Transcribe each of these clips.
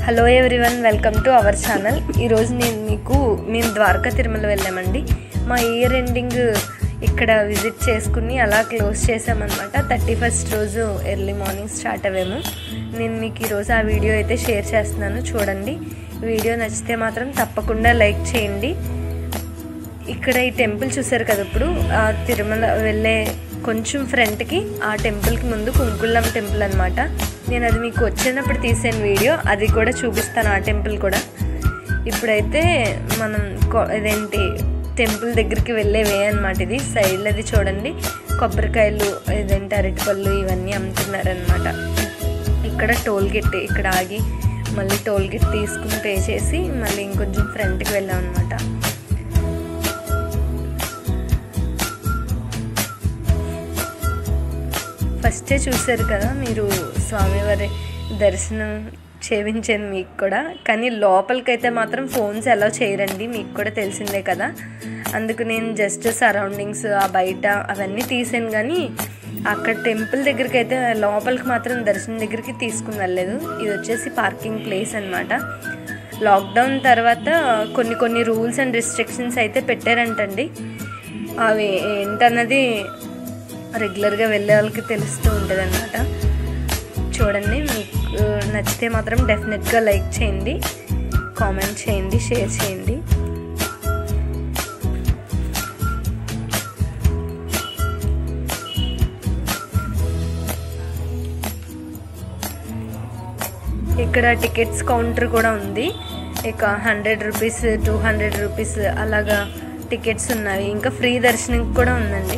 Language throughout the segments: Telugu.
hello everyone welcome to our channel ఈరోజు నేను మీకు మేము ద్వారకా తిరుమల వెళ్ళామండి మా ఇయర్ ఎండింగ్ ఇక్కడ విజిట్ చేసుకుని అలా క్లోజ్ చేసామన్నమాట థర్టీ ఫస్ట్ రోజు ఎర్లీ మార్నింగ్ స్టార్ట్ అవ్వాము నేను మీకు ఈరోజు ఆ వీడియో అయితే షేర్ చేస్తున్నాను చూడండి వీడియో నచ్చితే మాత్రం తప్పకుండా లైక్ చేయండి ఇక్కడ ఈ టెంపుల్ చూసారు కదా ఇప్పుడు ఆ తిరుమల వెళ్ళే కొంచెం ఫ్రంట్కి ఆ టెంపుల్కి ముందు కుంకుళ్ళం టెంపుల్ అనమాట నేను అది మీకు వచ్చినప్పుడు తీసాను వీడియో అది కూడా చూపిస్తాను ఆ టెంపుల్ కూడా ఇప్పుడైతే మనం కొ- ఇదేంటి టెంపుల్ దగ్గరికి వెళ్ళే వే అనమాట ఇది సైడ్లో అది చూడండి కొబ్బరికాయలు ఇదేంటి అరటిపళ్ళు ఇవన్నీ అమ్ముతున్నారనమాట ఇక్కడ టోల్ గేట్ ఇక్కడ ఆగి మళ్ళీ టోల్ గేట్ తీసుకుని పే చేసి మళ్ళీ ఇంకొంచెం ఫ్రంట్కి వెళ్ళాం అనమాట ఫస్టే చూసారు కదా మీరు స్వామివారి దర్శనం చేయించాను మీకు కూడా కానీ లోపలికైతే మాత్రం ఫోన్స్ ఎలా చేయరండి మీకు కూడా తెలిసిందే కదా అందుకు నేను జస్ట్ సరౌండింగ్స్ ఆ బయట అవన్నీ తీసాను కానీ అక్కడ టెంపుల్ దగ్గరికి అయితే లోపలికి మాత్రం దర్శనం దగ్గరికి తీసుకుని వెళ్ళలేదు ఇది వచ్చేసి పార్కింగ్ ప్లేస్ అనమాట లాక్డౌన్ తర్వాత కొన్ని కొన్ని రూల్స్ అండ్ రిస్ట్రిక్షన్స్ అయితే పెట్టారంటండి అవి ఏంటన్నది రెగ్యులర్గా వెళ్ళే వాళ్ళకి తెలుస్తూ ఉంటుంది అనమాట చూడండి మీకు నచ్చితే మాత్రం డెఫినెట్గా లైక్ చేయండి కామెంట్ చేయండి షేర్ చేయండి ఇక్కడ టికెట్స్ కౌంటర్ కూడా ఉంది ఇక hundred rupees two hundred rupees అలాగా టికెట్స్ ఉన్నాయి ఇంకా ఫ్రీ దర్శనం కూడా ఉందండి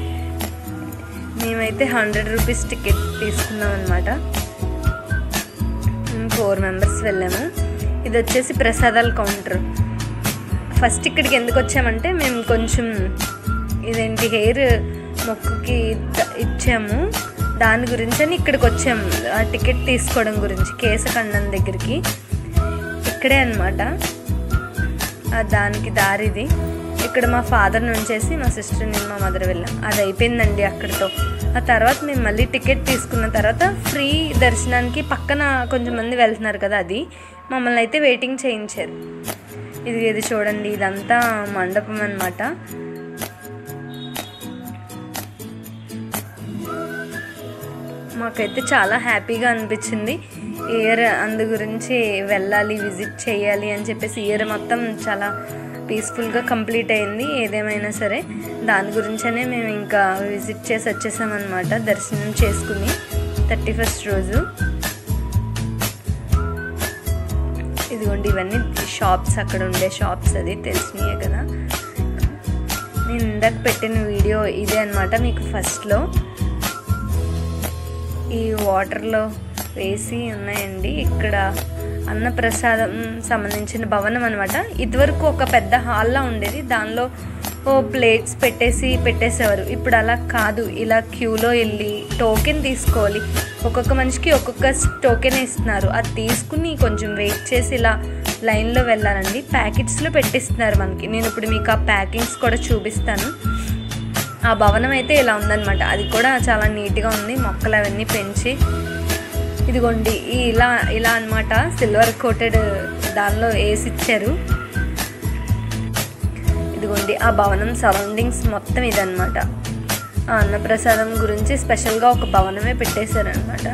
మేమైతే హండ్రెడ్ రూపీస్ టికెట్ తీసుకున్నాం అనమాట ఫోర్ మెంబర్స్ వెళ్ళాము ఇది వచ్చేసి ప్రసాదాల కౌంటర్ ఫస్ట్ ఇక్కడికి ఎందుకు వచ్చామంటే మేము కొంచెం ఇదేంటి హెయిర్ మొక్కుకి ఇద్ద- ఇచ్చాము దాని గురించి అని ఇక్కడికి వచ్చాము ఆ టికెట్ తీసుకోవడం గురించి కేశఖండం దగ్గరికి ఇక్కడే అనమాట దానికి దారిది ఇక్కడ మా ఫాదర్ నుంచేసి మా సిస్టర్ నేను మా మదర్ వెళ్ళాం అది అయిపోయిందండి అక్కడితో ఆ తర్వాత మేము మళ్ళీ టికెట్ తీసుకున్న తర్వాత ఫ్రీ దర్శనానికి పక్కన కొంచెం మంది వెళ్తున్నారు కదా అది మమ్మల్ని అయితే వెయిటింగ్ చేయించారు ఇది ఇది చూడండి ఇదంతా మండపం అన్నమాట మాకైతే చాలా హ్యాపీగా అనిపించింది ఇయర్ అందు గురించి వెళ్ళాలి విజిట్ చేయాలి అని చెప్పేసి ఇయర్ మొత్తం చాలా పీస్ఫుల్గా కంప్లీట్ అయింది ఏదేమైనా సరే దాని గురించనే మేము ఇంకా విజిట్ చేసి వచ్చేసామన్నమాట దర్శనం చేసుకుని థర్టీ ఫస్ట్ రోజు ఇదిగోండి ఇవన్నీ షాప్స్ అక్కడ ఉండే షాప్స్ అది తెలిసినాయే కదా నేను ఇందాక పెట్టిన వీడియో ఇదే అనమాట మీకు ఫస్ట్లో ఈ వాటర్లో వేసి ఉన్నాయండి ఇక్కడ అన్నప్రసాదం సంబంధించిన భవనం అనమాట ఇదివరకు ఒక పెద్ద హాల్లో ఉండేది దానిలో ఓ ప్లేట్స్ పెట్టేసి పెట్టేసేవారు ఇప్పుడు అలా కాదు ఇలా క్యూలో వెళ్ళి టోకెన్ తీసుకోవాలి ఒక్కొక్క మనిషికి ఒక్కొక్క టోకెన్ ఇస్తున్నారు అది తీసుకుని కొంచెం వెయిట్ చేసి ఇలా లైన్లో వెళ్ళాలండి ప్యాకెట్స్లో పెట్టిస్తున్నారు మనకి నేను ఇప్పుడు మీకు ఆ ప్యాకింగ్స్ కూడా చూపిస్తాను ఆ భవనం అయితే ఇలా ఉందన్నమాట అది కూడా చాలా నీట్గా ఉంది మొక్కలు అవన్నీ పెంచి ఇదిగోండి ఈ ఇలా ఇలా అన్నమాట సిల్వర్ కోటెడ్ దానిలో వేసి ఇచ్చారు ఇదిగోండి ఆ భవనం సరౌండింగ్స్ మొత్తం ఇదన్నమాట ఆ అన్నప్రసాదం గురించి స్పెషల్గా ఒక భవనమే పెట్టేశారనమాట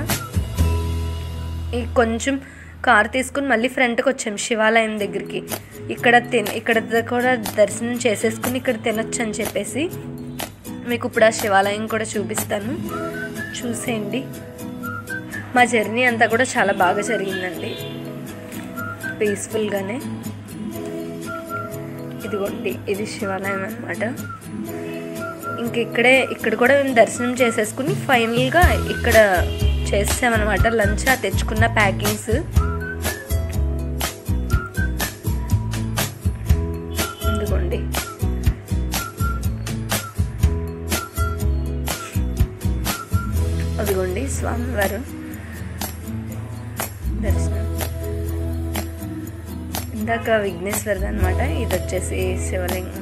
ఈ కొంచెం కార్ తీసుకుని మళ్ళీ ఫ్రంట్కి వచ్చాం శివాలయం దగ్గరికి ఇక్కడ తిన ఇక్కడ కూడా దర్శనం చేసేసుకుని ఇక్కడ తినొచ్చు అని చెప్పేసి మీకు ఇప్పుడు ఆ శివాలయం కూడా చూపిస్తాను చూసేయండి మా జర్నీ అంతా కూడా చాలా బాగా జరిగిందండి పీస్ఫుల్గానే ఇదిగోండి ఇది శివాలయం అనమాట ఇంక ఇక్కడే ఇక్కడ కూడా మేము దర్శనం చేసేసుకుని ఫైనల్గా ఇక్కడ చేసామన్నమాట లంచ్ ఆ తెచ్చుకున్న ప్యాకింగ్స్ ఇదిగోండి అదిగోండి స్వామివారు దర్శనం ఇందాక విఘ్నేశ్వరది అనమాట ఇది వచ్చేసి శివలింగం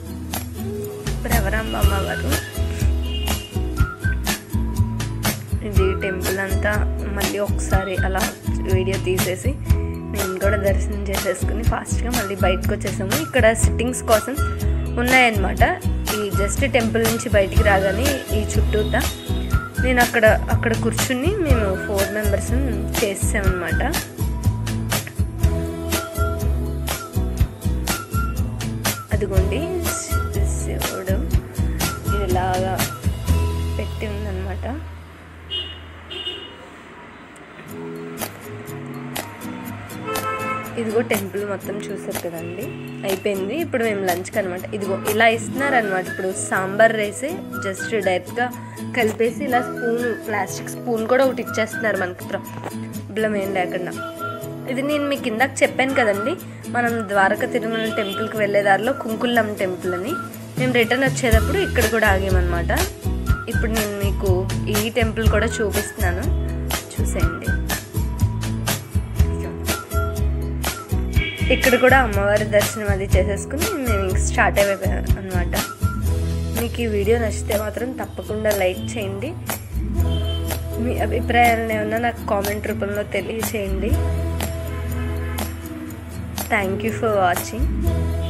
భ్రవరాంబ అమ్మవారు ఇది టెంపుల్ అంతా మళ్ళీ ఒకసారి అలా వీడియో తీసేసి మేము కూడా దర్శనం చేసేసుకుని ఫాస్ట్గా మళ్ళీ బయటకు వచ్చేసాము ఇక్కడ సిట్టింగ్స్ కోసం ఉన్నాయన్నమాట ఈ జస్ట్ టెంపుల్ నుంచి బయటికి రాగానే ఈ చుట్టూతా నేను అక్కడ అక్కడ కూర్చుని మేము ఫోర్ మెంబర్స్ చేసామన్నమాట అదిగోండి శివుడు ఇలాగా పెట్టి ఉందన్నమాట ఇదిగో టెంపుల్ మొత్తం చూసారు కదండి అయిపోయింది ఇప్పుడు మేము లంచ్కి అనమాట ఇదిగో ఇలా ఇస్తున్నారు అనమాట ఇప్పుడు సాంబార్ రైస్ జస్ట్ డైరెక్ట్గా కలిపేసి ఇలా స్పూన్ ప్లాస్టిక్ స్పూన్ కూడా ఒకటి ఇచ్చేస్తున్నారు మనకి ప్రాబ్లం ఏం లేకుండా ఇది నేను మీకు ఇందాక చెప్పాను కదండి మనం ద్వారక తిరుమల టెంపుల్కి వెళ్ళే దారిలో కుంకుల్లం టెంపుల్ అని మేము రిటర్న్ వచ్చేటప్పుడు ఇక్కడ కూడా ఆగామన్నమాట ఇప్పుడు నేను మీకు ఈ టెంపుల్ కూడా చూపిస్తున్నాను చూసేయండి ఇక్కడ కూడా అమ్మవారి దర్శనం అది చేసేసుకుని మేము ఇంక స్టార్ట్ అయిపోయాం అనమాట మీకు ఈ వీడియో నచ్చితే మాత్రం తప్పకుండా లైక్ చేయండి మీ అభిప్రాయాలను ఏమన్నా నాకు కామెంట్ రూపంలో తెలియచేయండి థ్యాంక్ యూ ఫర్ వాచింగ్